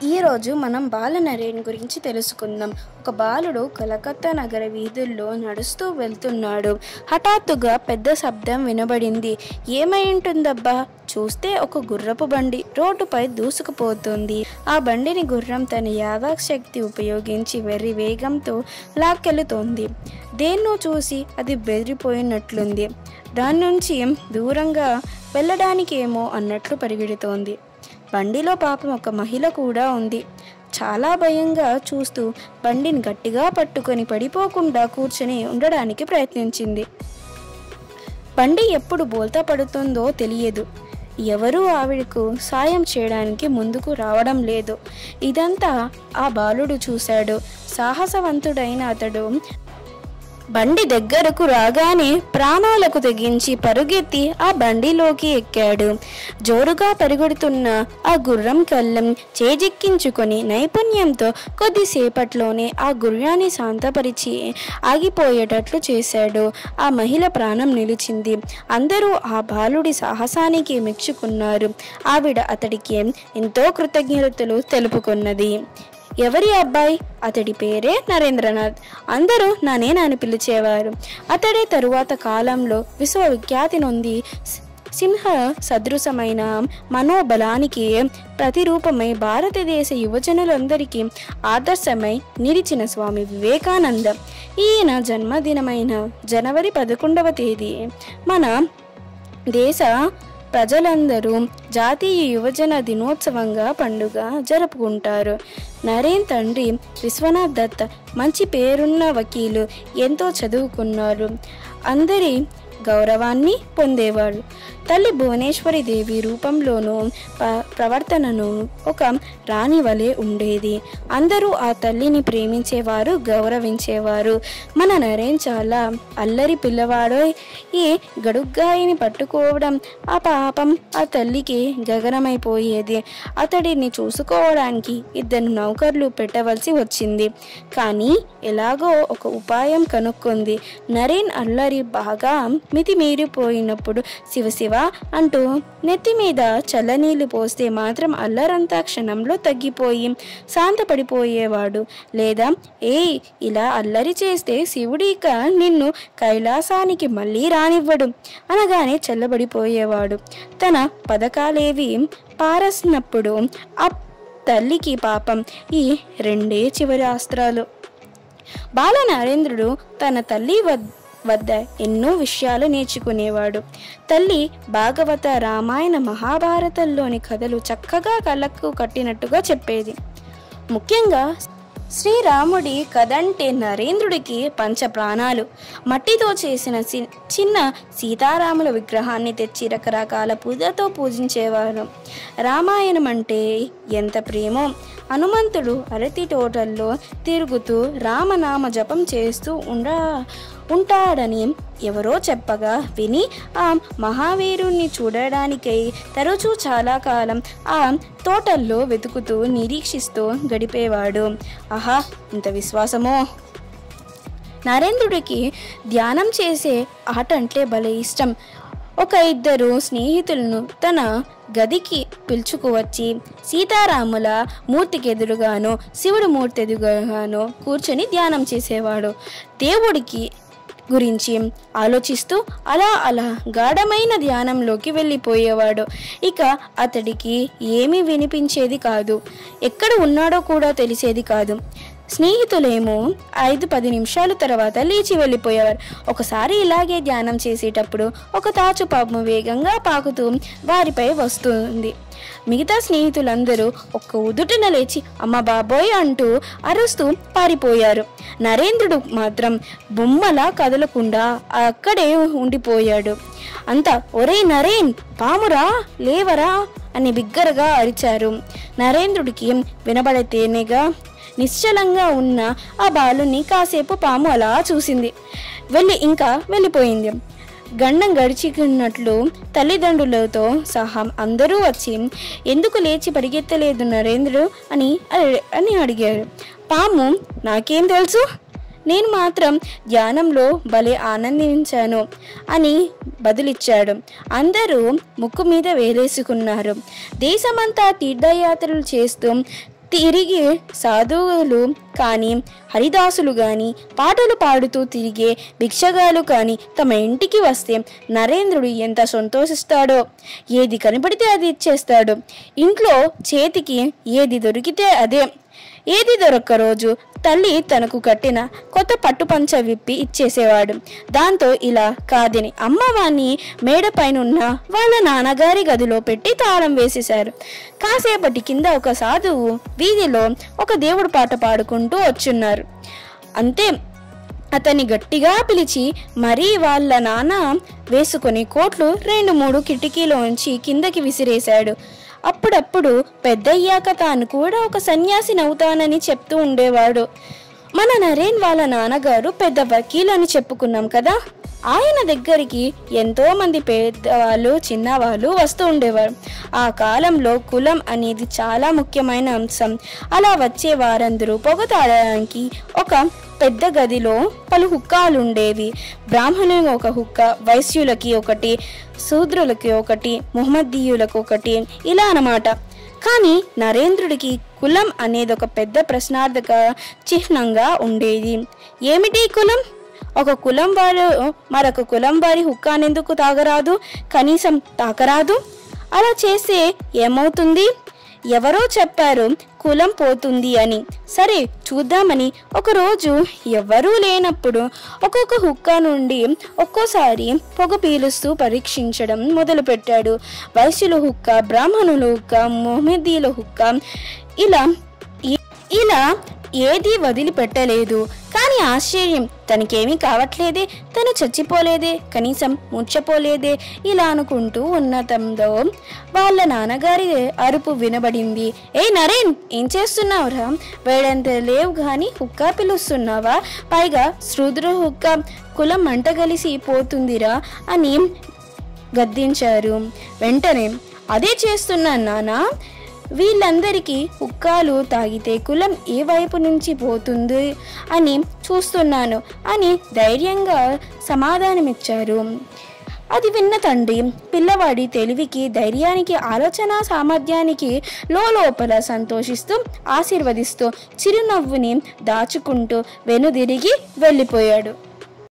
ఈరోజు మనం బాలనరేన్ గురించి తెలుసుకుందాం ఒక బాలుడు కలకత్తా నగర వీధుల్లో నడుస్తూ వెళ్తున్నాడు హఠాత్తుగా పెద్ద శబ్దం వినబడింది ఏమై ఉంటుందబ్బా చూస్తే ఒక గుర్రపు బండి రోడ్డుపై దూసుకుపోతుంది ఆ బండిని గుర్రం తన యాదాశక్తి ఉపయోగించి వెర్రి వేగంతో లాక్కెళుతోంది దేన్నో చూసి అది బెదిరిపోయినట్లుంది దాని నుంచి దూరంగా వెళ్ళడానికేమో అన్నట్లు పరిగెడుతోంది బండిలో పాపం ఒక మహిళ కూడా ఉంది చాలా భయంగా చూస్తూ బండిని గట్టిగా పట్టుకొని పడిపోకుండా కూర్చొని ఉండడానికి ప్రయత్నించింది బండి ఎప్పుడు బోల్తా పడుతుందో తెలియదు ఎవరూ ఆవిడకు సాయం చేయడానికి ముందుకు రావడం లేదు ఇదంతా ఆ బాలుడు చూశాడు సాహసవంతుడైన అతడు బండి దగ్గరకు రాగానే ప్రాణాలకు తెగించి పరుగెత్తి ఆ బండిలోకి ఎక్కాడు జోరుగా పరిగెడుతున్న ఆ గుర్రం కళ్ళం చేజిక్కించుకొని నైపుణ్యంతో కొద్దిసేపట్లోనే ఆ గుర్రాన్ని శాంతపరిచి ఆగిపోయేటట్లు చేశాడు ఆ మహిళ ప్రాణం నిలిచింది అందరూ ఆ బాలుడి సాహసానికి మెచ్చుకున్నారు ఆవిడ అతడికి ఎంతో కృతజ్ఞతలు తెలుపుకున్నది ఎవరి అబ్బాయి అతడి పేరే నరేంద్రనాథ్ అందరూ నానేనా అని పిలిచేవారు అతడే తరువాత కాలంలో విశ్వవిఖ్యాతి నొంది సి- సింహ సదృశమైన మనోబలానికి ప్రతిరూపమై భారతదేశ యువజనులందరికీ ఆదర్శమై నిలిచిన స్వామి వివేకానంద ఈయన జన్మదినమైన జనవరి పదకొండవ తేదీ మన దేశ ప్రజలందరూ జాతీయ యువజన దినోత్సవంగా పండుగ జరుపుకుంటారు నరేన్ తండ్రి విశ్వనాథ్ దత్ మంచి పేరున్న వకీలు ఎంతో చదువుకున్నారు అందరి గౌరవాన్ని పొందేవాడు తల్లి భువనేశ్వరి దేవి రూపంలోనూ ప ప్రవర్తనను ఒక రాణి వలె ఉండేది అందరూ ఆ తల్లిని ప్రేమించేవారు గౌరవించేవారు మన నరేన్ చాలా అల్లరి పిల్లవాడు ఈ గడుగ్గాయిని పట్టుకోవడం ఆ పాపం ఆ తల్లికి గగనమైపోయేది అతడిని చూసుకోవడానికి ఇద్దరు నౌకర్లు పెట్టవలసి వచ్చింది కానీ ఎలాగో ఒక ఉపాయం కనుక్కుంది నరేన్ అల్లరి బాగా మితిమీరిపోయినప్పుడు శివ శివ అంటూ నెత్తి మీద చల్లనీళ్లు పోస్తే మాత్రం అల్లరంతా క్షణంలో తగ్గిపోయి శాంతపడిపోయేవాడు లేదా ఏయ్ ఇలా అల్లరి చేస్తే శివుడిక నిన్ను కైలాసానికి మళ్ళీ రానివ్వడు అనగానే చల్లబడిపోయేవాడు తన పథకాలేవి పారసినప్పుడు ఆ తల్లికి పాపం ఈ రెండే చివరి అస్త్రాలు బాల నరేంద్రుడు తన తల్లి వద్ వద్ద ఎన్నో విషయాలు నేర్చుకునేవాడు తల్లి భాగవత రామాయణ మహాభారతంలోని కథలు చక్కగా కళ్ళకు కట్టినట్టుగా చెప్పేది ముఖ్యంగా శ్రీరాముడి కథ అంటే నరేంద్రుడికి పంచ ప్రాణాలు మట్టితో చేసిన చి- చిన్న సీతారాముల విగ్రహాన్ని తెచ్చి రకరకాల పూజతో పూజించేవారు రామాయణం అంటే ఎంత ప్రేమో హనుమంతుడు అరటి తోటల్లో తిరుగుతూ రామనామ జపం చేస్తూ ఉండ ఉంటాడని ఎవరో చెప్పగా విని ఆ మహావీరుణ్ణి చూడడానికై తరచూ చాలా కాలం ఆ తోటల్లో వెతుకుతూ నిరీక్షిస్తూ గడిపేవాడు ఆహా ఇంత విశ్వాసమో నరేంద్రుడికి ధ్యానం చేసే ఆట అంటే భలే ఇష్టం ఒక ఇద్దరు స్నేహితులను తన గదికి పిలుచుకువచ్చి సీతారాముల మూర్తికి ఎదురుగాను శివుడి మూర్తి ఎదురుగాను కూర్చొని ధ్యానం చేసేవాడు దేవుడికి గురించి ఆలోచిస్తూ అలా అలా గాఢమైన ధ్యానంలోకి వెళ్ళిపోయేవాడు ఇక అతడికి ఏమీ వినిపించేది కాదు ఎక్కడ ఉన్నాడో కూడా తెలిసేది కాదు స్నేహితులేమో ఐదు పది నిమిషాల తర్వాత లేచి వెళ్ళిపోయేవారు ఒకసారి ఇలాగే ధ్యానం చేసేటప్పుడు ఒక తాచు పాము వేగంగా పాకుతూ వారిపై వస్తుంది మిగతా స్నేహితులందరూ ఒక్క ఉదుటన లేచి అమ్మ బాబోయ్ అంటూ అరుస్తూ పారిపోయారు నరేంద్రుడు మాత్రం బొమ్మలా కదలకుండా అక్కడే ఉండిపోయాడు అంతా ఒరే నరేన్ పామురా లేవరా అని బిగ్గరగా అరిచారు నరేంద్రుడికి వినబడితేనేగా నిశ్చలంగా ఉన్న ఆ బాలుని కాసేపు పాము అలా చూసింది వెళ్ళి ఇంకా వెళ్ళిపోయింది గండం గడిచికున్నట్లు తల్లిదండ్రులతో సహా అందరూ వచ్చి ఎందుకు లేచి పరిగెత్తలేదు నరేంద్రుడు అని అడి- అని అడిగారు పాము నాకేం తెలుసు నేను మాత్రం ధ్యానంలో భలే ఆనందించాను అని బదులిచ్చాడు అందరూ ముక్కు మీద వేలేసుకున్నారు దేశమంతా తీర్థయాత్రలు చేస్తూ తిరిగి సాధువులు కానీ హరిదాసులు కానీ పాటలు పాడుతూ తిరిగే భిక్షగాలు కానీ తమ ఇంటికి వస్తే నరేంద్రుడు ఎంత సంతోషిస్తాడో ఏది కనపడితే అది ఇచ్చేస్తాడు ఇంట్లో చేతికి ఏది దొరికితే అదే ఏది దొరక్క రోజు తల్లి తనకు కట్టిన కొత్త పట్టుపంచ విప్పి ఇచ్చేసేవాడు దాంతో ఇలా కాదని అమ్మవాణ్ణి మేడపైనున్న వాళ్ళ నాన్నగారి గదిలో పెట్టి తాళం వేసేశారు కాసేపటి కింద ఒక సాధువు వీధిలో ఒక దేవుడు పాట పాడుకుంటూ వచ్చున్నారు అంతే అతన్ని గట్టిగా పిలిచి మరీ వాళ్ళ నాన్న వేసుకుని కోట్లు రెండు మూడు కిటికీలోంచి కిందకి విసిరేశాడు అప్పుడప్పుడు పెద్దయ్యాక తాను కూడా ఒక సన్యాసినవుతానని చెప్తూ ఉండేవాడు మన నరేన్ వాళ్ళ నాన్నగారు పెద్ద వకీల్ అని చెప్పుకున్నాం కదా ఆయన దగ్గరికి ఎంతో మంది పెద్దవాళ్ళు చిన్నవాళ్ళు వస్తూ ఉండేవారు ఆ కాలంలో కులం అనేది చాలా ముఖ్యమైన అంశం అలా వచ్చే వారందరూ పొగ తాగడానికి ఒక పెద్ద గదిలో పలు హుక్కాలు ఉండేవి బ్రాహ్మణులకు ఒక హుక్క వైశ్యులకి ఒకటి శూద్రులకి ఒకటి ముహమ్మదీయులకు ఒకటి ఇలా అన్నమాట కానీ నరేంద్రుడికి కులం అనేది ఒక పెద్ద ప్రశ్నార్థక చిహ్నంగా ఉండేది ఏమిటి కులం ఒక కులం వారు మరొక కులం వారి హుక్కానెందుకు తాగరాదు కనీసం తాకరాదు అలా చేస్తే ఏమవుతుంది ఎవరో చెప్పారు కులం పోతుంది అని సరే చూద్దామని ఒకరోజు ఎవరూ లేనప్పుడు ఒక్కొక్క హుక్కా నుండి ఒక్కోసారి పొగ పీలుస్తూ పరీక్షించడం మొదలుపెట్టాడు వైశ్యుల హుక్క బ్రాహ్మణుల హుక్క మొహమ్మదీల హుక్క ఇలా ఇ- ఇలా ఏదీ వదిలిపెట్టలేదు కానీ ఆశ్చర్యం తనకేమీ కావట్లేదే తను చచ్చిపోలేదే కనీసం ముచ్చపోలేదే ఇలా అనుకుంటూ ఉన్నతంలో వాళ్ళ నాన్నగారి అరుపు వినబడింది ఏ నరేన్ ఏం చేస్తున్నావురా వేడంత లేవు కానీ హుక్కా పిలుస్తున్నావా పైగా శృద్ర హుక్కా కులం మంటగలిసి పోతుందిరా అని గద్దించారు వెంటనే అదే చేస్తున్నాను నానా వీళ్ళందరికీ హుక్కాలు తాగితే కులం ఏ వైపు నుంచి పోతుంది అని చూస్తున్నాను అని ధైర్యంగా సమాధానమిచ్చారు అది విన్న తండ్రి పిల్లవాడి తెలివికి ధైర్యానికి ఆలోచన సామర్థ్యానికి లోపల సంతోషిస్తూ ఆశీర్వదిస్తూ చిరునవ్వుని దాచుకుంటూ వెనుదిరిగి వెళ్ళిపోయాడు